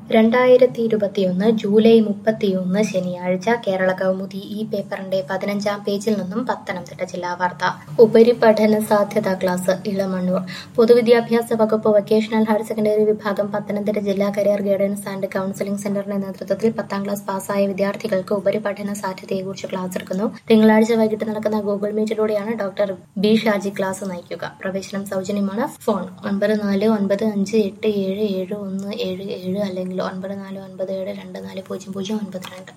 രണ്ടായിരത്തി ഇരുപത്തിയൊന്ന് ജൂലൈ മുപ്പത്തിയൊന്ന് ശനിയാഴ്ച കേരള കൗമുദി ഈ പേപ്പറിന്റെ പതിനഞ്ചാം പേജിൽ നിന്നും പത്തനംതിട്ട ജില്ലാ വാർത്ത ഉപരിപഠന സാധ്യതാ ക്ലാസ് ഇളമണ്ണൂർ പൊതുവിദ്യാഭ്യാസ വകുപ്പ് വൊക്കേഷണൽ ഹയർ സെക്കൻഡറി വിഭാഗം പത്തനംതിട്ട ജില്ലാ കരിയർ ഗൈഡൻസ് ആൻഡ് കൌൺസിലിംഗ് സെന്ററിന്റെ നേതൃത്വത്തിൽ പത്താം ക്ലാസ് പാസ്സായ വിദ്യാർത്ഥികൾക്ക് ഉപരിപഠന സാധ്യതയെക്കുറിച്ച് ക്ലാസ് എടുക്കുന്നു തിങ്കളാഴ്ച വൈകിട്ട് നടക്കുന്ന ഗൂഗിൾ മീറ്റിലൂടെയാണ് ഡോക്ടർ ബി ഷാജി ക്ലാസ് നയിക്കുക പ്രവേശനം സൗജന്യമാണ് ഫോൺ ഒൻപത് നാല് ഒൻപത് അഞ്ച് എട്ട് ഏഴ് ഏഴ് ഒന്ന് ഏഴ് ഏഴ് അല്ലെങ്കിൽ ഒൻപത് നാല് ഒൻപത് ഏഴ് രണ്ട് നാല് പൂജ്യം പൂജ്യം ഒൻപത് രണ്ട്